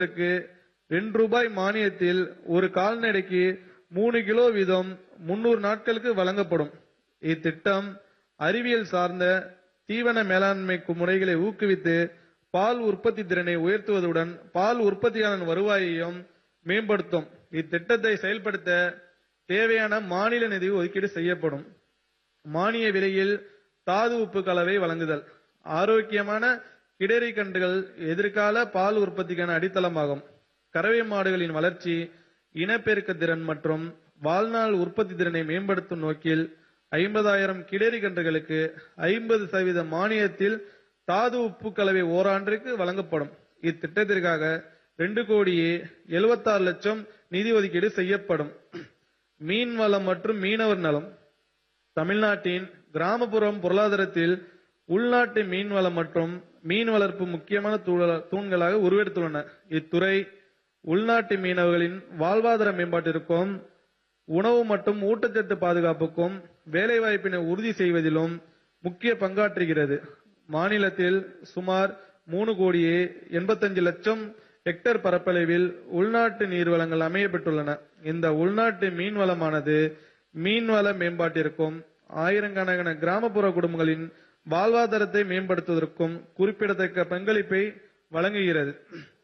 க்கு ரெண்டு ரூபாய் மானியத்தில் ஒரு கால்நடைக்கு மூணு கிலோ வீதம் முன்னூறு நாட்களுக்கு வழங்கப்படும் இத்திட்டம் அறிவியல் சார்ந்த தீவன மேலாண்மை கு- முறைகளை ஊக்குவித்து பால் உற்பத்தி திறனை உயர்த்துவதுடன் பால் உற்பத்தியாளர் வருவாயையும் மேம்படுத்தும் இத்திட்டத்தை செயல்படுத்த தேவையான மாநில நிதி ஒதுக்கீடு செய்யப்படும் மானிய விலையில் தாது உப்பு கலவை வழங்குதல் ஆரோக்கியமான கிடரி கன்றுகள் எதிர்கால பால் உற்பத்திக்கான அடித்தளமாகும் கறவை மாடுகளின் வளர்ச்சி இனப்பெருக்க திறன் மற்றும் வாழ்நாள் உற்பத்தி திறனை மேம்படுத்தும் நோக்கில் ஐம்பதாயிரம் கிடரி கன்றுகளுக்கு ஐம்பது சதவீத மானியத்தில் தாது உப்பு கலவை ஓராண்டிற்கு வழங்கப்படும் இத்திட்டத்திற்காக ரெண்டு கோடியே எழுபத்தாறு லட்சம் நிதி ஒதுக்கீடு செய்யப்படும் மீன் வளம் மற்றும் மீனவர் நலம் தமிழ்நாட்டின் கிராமப்புறம் பொருளாதாரத்தில் உள்நாட்டு மீன் வளம் மற்றும் மீன் வளர்ப்பு முக்கியமான தூண- தூண்களாக உருவெடுத்துள்ளன இத்துறை உள்நாட்டு மீனவர்களின் வாழ்வாதார மேம்பாட்டிற்கும் உணவு மற்றும் ஊட்டச்சத்து பாதுகாப்புக்கும் வேலைவாய்ப்பினை உறுதி செய்வதிலும் முக்கிய பங்காற்றுகிறது மாநிலத்தில் சுமார் மூணு கோடியே எண்பத்தஞ்சு லட்சம் ஹெக்டேர் பரப்பளவில் உள்நாட்டு நீர்வளங்கள் அமைய பெற்றுள்ளன இந்த உள்நாட்டு மீன் வளமானது மீன்வள மேம்பாட்டிற்கும் ஆயிரக்கணக்கான கிராமப்புற குடும்பங்களின் வாழ்வாதாரத்தை மேம்படுத்துவதற்கும் குறிப்பிடத்தக்க பங்களிப்பை வழங்குகிறது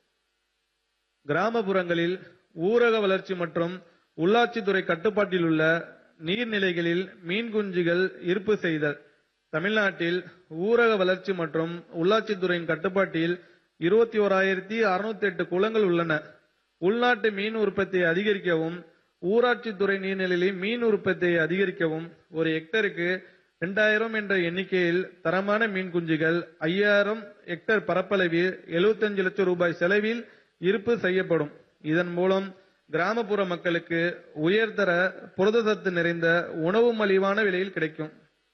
கிராமப்புறங்களில் ஊரக வளர்ச்சி மற்றும் உள்ளாட்சித்துறை கட்டுப்பாட்டில் உள்ள நீர்நிலைகளில் மீன் குஞ்சுகள் இருப்பு செய்தல் தமிழ்நாட்டில் ஊரக வளர்ச்சி மற்றும் உள்ளாட்சித்துறையின் கட்டுப்பாட்டில் இருபத்தி ஓராயிரத்தி அறுநூத்தி எட்டு குளங்கள் உள்ளன உள்நாட்டு மீன் உற்பத்தியை அதிகரிக்கவும் ஊராட்சித்துறை நீர்நிலைகளில் மீன் உற்பத்தியை அதிகரிக்கவும் ஒரு ஹெக்டருக்கு இரண்டாயிரம் என்ற எண்ணிக்கையில் தரமான மீன் குஞ்சுகள் ஐயாயிரம் ஹெக்டேர் பரப்பளவில் 75 லட்சம் ரூபாய் செலவில் இருப்பு செய்யப்படும் இதன் மூலம் கிராமப்புற மக்களுக்கு உயர்தர புரதசத்து நிறைந்த உணவு மலிவான விலையில் கிடைக்கும்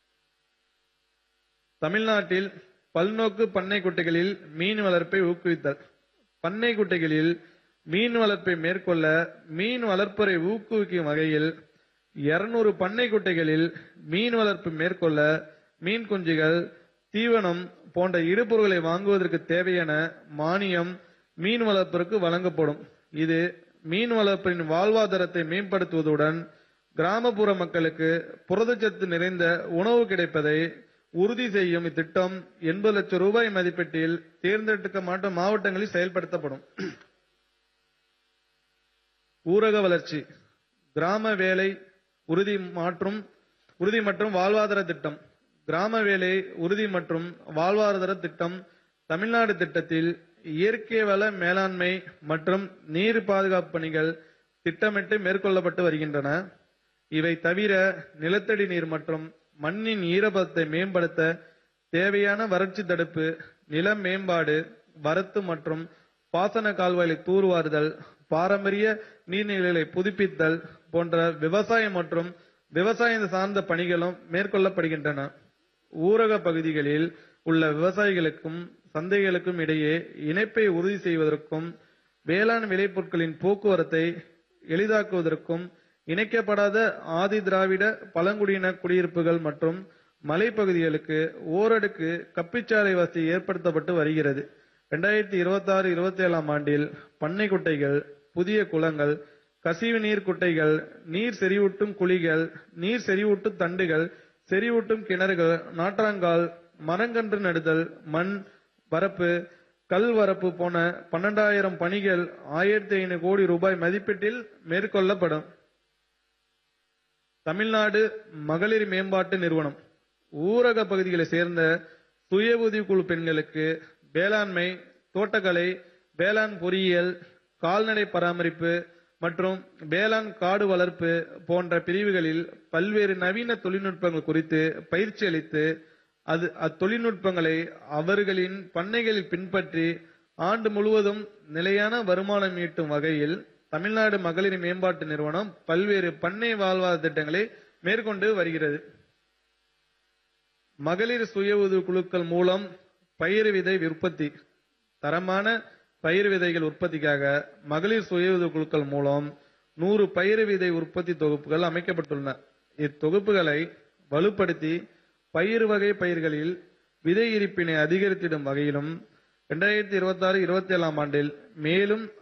தமிழ்நாட்டில் பல்நோக்கு பண்ணை குட்டைகளில் மீன் வளர்ப்பை ஊக்குவித்தல் பண்ணை குட்டைகளில் மீன் வளர்ப்பை மேற்கொள்ள மீன் வளர்ப்பரை ஊக்குவிக்கும் வகையில் 200 பண்ணை குட்டைகளில் மீன் வளர்ப்பு மேற்கொள்ள மீன் குஞ்சுகள் தீவனம் போன்ற இடுபொருட்களை வாங்குவதற்கு தேவையான மானியம் மீன் வளர்ப்பிற்கு வழங்கப்படும் இது மீன் வளர்ப்பின் வாழ்வாதாரத்தை மேம்படுத்துவதுடன் கிராமப்புற மக்களுக்கு புரதச்சத்து நிறைந்த உணவு கிடைப்பதை உறுதி செய்யும் இத்திட்டம் எண்பது லட்சம் ரூபாய் மதிப்பீட்டில் தேர்ந்தெடுக்கப்பட்ட மாவட்டங்களில் செயல்படுத்தப்படும் ஊரக வளர்ச்சி கிராம வேலை உறுதி மற்றும் உறுதி மற்றும் வாழ்வாதார திட்டம் கிராம வேலை உறுதி மற்றும் வாழ்வாதார திட்டம் தமிழ்நாடு திட்டத்தில் இயற்கை வள மேலாண்மை மற்றும் நீர் பாதுகாப்பு பணிகள் திட்டமிட்டு மேற்கொள்ளப்பட்டு வருகின்றன இவை தவிர நிலத்தடி நீர் மற்றும் மண்ணின் ஈரப்பதத்தை மேம்படுத்த தேவையான வறட்சி தடுப்பு நில மேம்பாடு வரத்து மற்றும் பாசன கால்வாய்களை தூர்வாறுதல் பாரம்பரிய நீர்நிலைகளை புதுப்பித்தல் போன்ற விவசாயம் மற்றும் விவசாயம் சார்ந்த பணிகளும் மேற்கொள்ளப்படுகின்றன ஊரக பகுதிகளில் உள்ள விவசாயிகளுக்கும் சந்தைகளுக்கும் இடையே இணைப்பை உறுதி செய்வதற்கும் வேளாண் விளைபொருட்களின் போக்குவரத்தை எளிதாக்குவதற்கும் இணைக்கப்படாத ஆதி திராவிட பழங்குடியின குடியிருப்புகள் மற்றும் மலைப்பகுதிகளுக்கு ஓரடுக்கு கப்பிச்சாலை வசதி ஏற்படுத்தப்பட்டு வருகிறது இரண்டாயிரத்தி இருபத்தி ஆறு இருபத்தி ஏழாம் ஆண்டில் பண்ணை குட்டைகள் புதிய குளங்கள் கசிவு நீர் குட்டைகள் நீர் செறிவூட்டும் குழிகள் நீர் செறிவூட்டும் தண்டுகள் செறிவூட்டும் கிணறுகள் நாற்றாங்கால் மரங்கன்று நடுதல் மண் வரப்பு கல் வரப்பு போன பன்னெண்டாயிரம் பணிகள் ஆயிரத்தி ஐநூறு கோடி ரூபாய் மதிப்பீட்டில் மேற்கொள்ளப்படும் தமிழ்நாடு மகளிர் மேம்பாட்டு நிறுவனம் ஊரக பகுதிகளை சேர்ந்த சுய உதவிக்குழு பெண்களுக்கு வேளாண்மை தோட்டக்கலை வேளாண் பொறியியல் கால்நடை பராமரிப்பு மற்றும் வேளாண் காடு வளர்ப்பு போன்ற பிரிவுகளில் பல்வேறு நவீன தொழில்நுட்பங்கள் குறித்து பயிற்சி அளித்து அது அத்தொழில்நுட்பங்களை அவர்களின் பண்ணைகளில் பின்பற்றி ஆண்டு முழுவதும் நிலையான வருமானம் ஈட்டும் வகையில் தமிழ்நாடு மகளிர் மேம்பாட்டு நிறுவனம் பல்வேறு பண்ணை வாழ்வாதார திட்டங்களை மேற்கொண்டு வருகிறது மகளிர் சுய உதவி குழுக்கள் மூலம் பயிர் விதை உற்பத்தி தரமான பயிர் விதைகள் உற்பத்திக்காக மகளிர் சுய உதவி குழுக்கள் மூலம் நூறு பயிர் விதை உற்பத்தி தொகுப்புகள் அமைக்கப்பட்டுள்ளன இத்தொகுப்புகளை வலுப்படுத்தி பயிர் வகை பயிர்களில் விதை இருப்பினை அதிகரித்திடும் வகையிலும் இரண்டாயிரத்தி இருபத்தி ஆறு இருபத்தி ஏழாம் ஆண்டில் மேலும்